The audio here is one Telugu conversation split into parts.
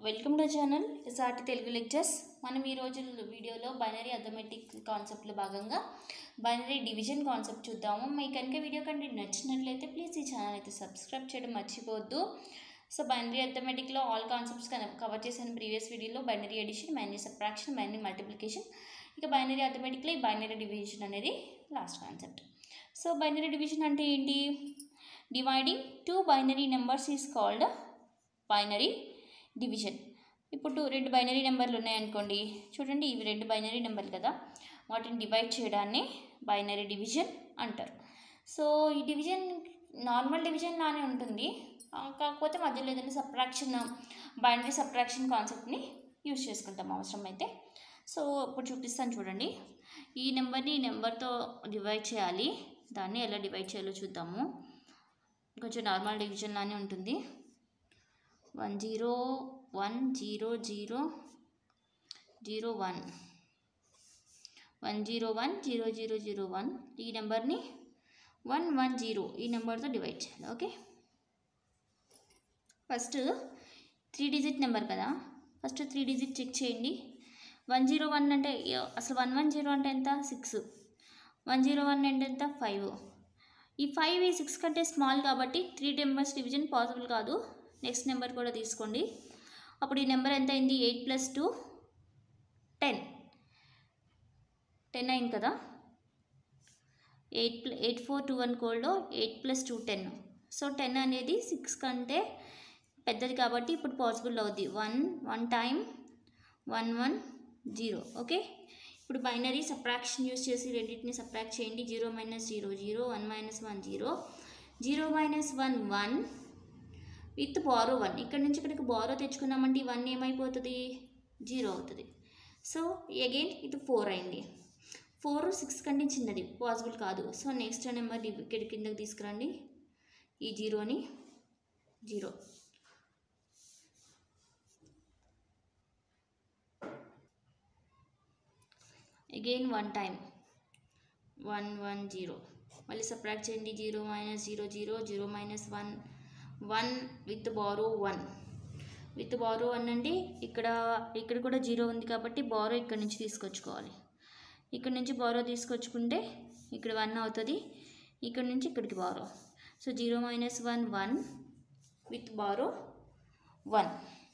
వెల్కమ్ టు ఛానల్ సాటి తెలుగు లెక్చర్స్ మనం ఈ రోజు వీడియోలో బైనరీ అథమెటిక్ కాన్సెప్ట్లో భాగంగా బైనరీ డివిజన్ కాన్సెప్ట్ చూద్దాము మీకు కనుక వీడియో కంటెంట్ నచ్చినట్లయితే ప్లీజ్ ఈ ఛానల్ అయితే సబ్స్క్రైబ్ చేయడం మర్చిపోవద్దు సో బైనరీ అథమెటిక్లో ఆల్ కాన్సెప్ట్స్ కవర్ చేసిన ప్రీవియస్ వీడియోలో binary addition binary subtraction binary multiplication ఇక బైనరీ అథమెటిక్లో ఈ బైనరీ డివిజన్ అనేది last concept so binary division అంటే ఏంటి dividing two binary numbers is called binary division ఇప్పుడు టూ రెండు బైనరీ నెంబర్లు ఉన్నాయనుకోండి చూడండి ఇవి రెండు బైనరీ నెంబర్లు కదా వాటిని డివైడ్ చేయడాన్ని బైనరీ డివిజన్ అంటారు సో ఈ డివిజన్ నార్మల్ డివిజన్ లానే ఉంటుంది ఆ, కాకపోతే మధ్యలో ఏదైనా సబ్ట్రాక్షన్ బైనరీ సబ్ట్రాక్షన్ కాన్సెప్ట్ని యూజ్ చేసుకుంటాం అవసరం అయితే సో ఇప్పుడు చూపిస్తాను చూడండి ఈ నెంబర్ని ఈ నెంబర్తో డివైడ్ చేయాలి దాన్ని ఎలా డివైడ్ చేయాలో చూద్దాము కొంచెం నార్మల్ డివిజన్ లానే ఉంటుంది one zero one zero zero zero one one zero one zero zero zero one ఈ నెంబర్ని వన్ వన్ జీరో ఈ నెంబర్తో డివైడ్ చేయాలి okay first three digit number కదా ఫస్ట్ త్రీ డిజిట్ చెక్ చేయండి వన్ జీరో వన్ అంటే ఏ- అసలు వన్ వన్ జీరో అంటే ఎంత సిక్స్ వన్ జీరో వన్ అంటే ఎంత ఫైవ్ ఈ ఫైవ్ ఈ సిక్స్ కంటే స్మాల్ కాబట్టి త్రీ నెంబర్స్ డివిజన్ పాసిబుల్ కాదు నెక్స్ట్ నెంబర్ కూడా తీసుకోండి అప్పుడు ఈ నెంబర్ ఎంత అయింది eight plus two ten ten అయింది కదా eight plus eight four two one కోడ్లో eight plus two ten so ten అనేది సిక్స్ కంటే పెద్దది కాబట్టి ఇప్పుడు పాసిబుల్ అవుద్ది one one time one one zero okay ఇప్పుడు బైనరీ సప్రాక్షన్ యూస్ చేసి రెండింటిని సప్రాక్ట్ చేయండి zero minus zero zero one minus one zero zero minus one one with borrow one ఇక్కడ నుంచి ఇక్కడికి బారో తెచ్చుకున్నామంటే ఈ వన్ ఏమైపోతుంది జీరో అవుతుంది సో అగైన్ ఇది ఫోర్ అయింది ఫోర్ సిక్స్ కంటే చిన్నది పాసిబుల్ కాదు సో నెక్స్ట్ నెంబర్ ఇక్కడ కిందకి తీసుకురండి ఈ జీరోని zero again one time one one zero మళ్ళీ సప్రాక్ట్ చేయండి zero minus zero zero zero minus one one with borrow one with borrow one అండి ఇక్కడ ఇక్కడ కూడా జీరో ఉంది కాబట్టి బారో ఇక్కడ నుంచి తీసుకొచ్చుకోవాలి ఇక్కడ నుంచి బారో తీసుకొచ్చుకుంటే ఇక్కడ వన్ అవుతుంది ఇక్కడ నుంచి ఇక్కడికి borrow so zero minus one one with borrow one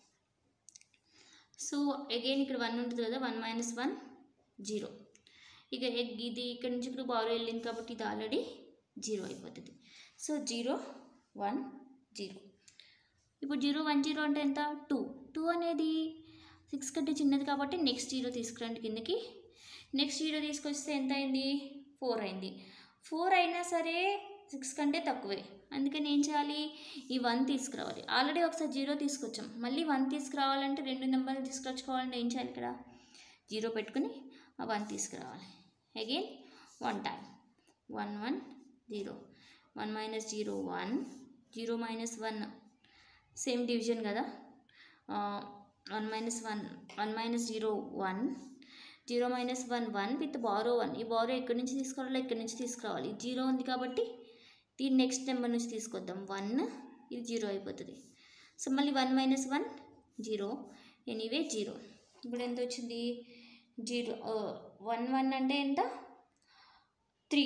so again ఇక్కడ వన్ ఉంటుంది కదా వన్ మైనస్ వన్ జీరో ఇక ఎగ్ ఇది ఇక్కడ నుంచి ఇక్కడ బారో వెళ్ళింది కాబట్టి ఇది ఆల్రెడీ జీరో అయిపోతుంది సో జీరో వన్ జీరో ఇప్పుడు జీరో వన్ జీరో అంటే ఎంత టూ టూ అనేది సిక్స్ కంటే చిన్నది కాబట్టి నెక్స్ట్ జీరో తీసుకురండి కిందకి నెక్స్ట్ జీరో తీసుకొస్తే ఎంత అయింది ఫోర్ అయింది ఫోర్ అయినా సరే సిక్స్ కంటే తక్కువే అందుకని ఏం చేయాలి ఈ వన్ తీసుకురావాలి ఆల్రెడీ ఒకసారి జీరో తీసుకొచ్చాం మళ్ళీ వన్ తీసుకురావాలంటే రెండు నెంబర్లు తీసుకొచ్చుకోవాలంటే ఏం చేయాలి ఇక్కడ జీరో పెట్టుకుని ఆ వన్ తీసుకురావాలి again one time one one zero one minus zero one zero minus one same division కదా one minus one one minus zero one zero minus one one with borrow one ఈ బారో ఎక్కడి నుంచి తీసుకురావాలి ఎక్కడి నుంచి తీసుకురావాలి జీరో ఉంది కాబట్టి దీని నెక్స్ట్ నెంబర్ నుంచి తీసుకొద్దాం వన్ ఇది జీరో అయిపోతుంది సో మళ్ళీ one minus one zero anyway zero ఇప్పుడు ఎంత వచ్చింది జీరో వన్ వన్ అంటే ఎంత three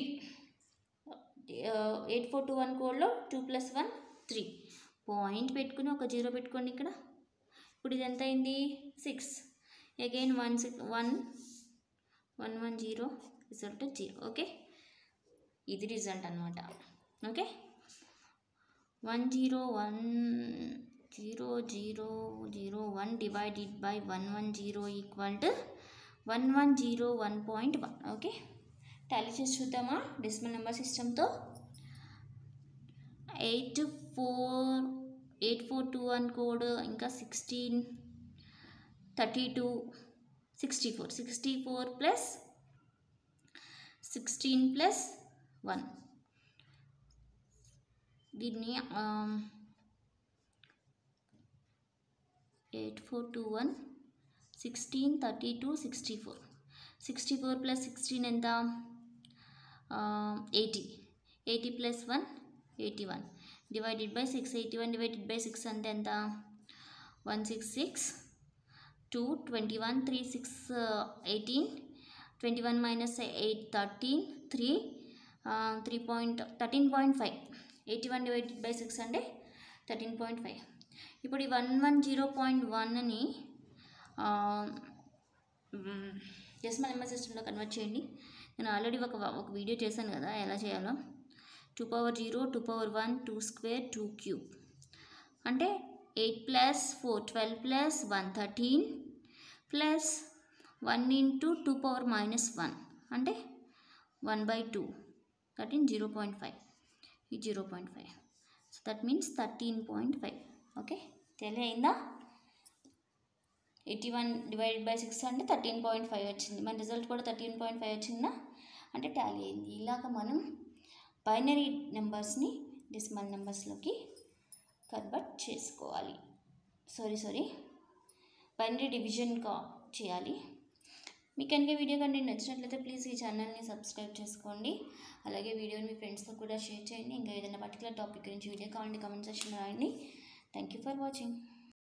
eight four two one కోడ్లో two plus one three point పెట్టుకుని ఒక జీరో పెట్టుకోండి ఇక్కడ ఇప్పుడు ఇది ఎంత అయింది six again one six one one one zero result zero okay ఇది రిజల్ట్ అనమాట okay one zero one zero zero zero one divided by one one zero equal to one one zero one point one okay tally చేసి చూద్దామా డెసిమల్ నెంబర్ సిస్టమ్తో eight four eight four two one code ఇంకా sixteen thirty two sixty four sixty four plus sixteen plus one దీన్ని eight four two one sixteen thirty two sixty four sixty four plus sixteen ఎంత eighty eighty plus one eighty one divided by six eighty one divided by six అంటే ఎంత one six six two twenty one three six eighteen twenty one minus eight thirteen three three point thirteen point five eighty one divided by six అంటే థర్టీన్ పాయింట్ ఫైవ్ ఇప్పుడు ఈ వన్ వన్ జీరో పాయింట్ వన్ని డెసిమల్ నెంబర్ సిస్టంలో కన్వర్ట్ చేయండి నేను ఆల్రెడీ ఒక ఒక వీడియో చేశాను కదా ఎలా చేయాలో two power zero two power one two square two cube అంటే eight plus four twelve plus one thirteen plus one into two power minus one అంటే one by two thirteen zero point five ఈ zero point five so that means thirteen point five okay తెలియయిందా eighty one divided by six అంటే థర్టీన్ పాయింట్ ఫైవ్ వచ్చింది మన రిజల్ట్ కూడా థర్టీన్ పాయింట్ ఫైవ్ వచ్చిందా అంటే టాలీ అయింది ఇలాగ మనం బైనరీ నెంబర్స్ని డెసిమల్ నెంబర్స్లోకి కన్వర్ట్ చేసుకోవాలి సారీ సారీ బైనరీ డివిజన్ కా చేయాలి మీకు కనుక వీడియో కంటెంట్ నచ్చినట్లయితే ప్లీజ్ ఈ ఛానల్ని సబ్స్క్రైబ్ చేసుకోండి అలాగే వీడియోని మీ ఫ్రెండ్స్తో కూడా షేర్ చేయండి ఇంకా ఏదైనా పర్టికులర్ టాపిక్ గురించి వీడియో కావాలంటే కామెంట్ సెక్షన్లో రాయండి థ్యాంక్ యూ ఫర్ వాచింగ్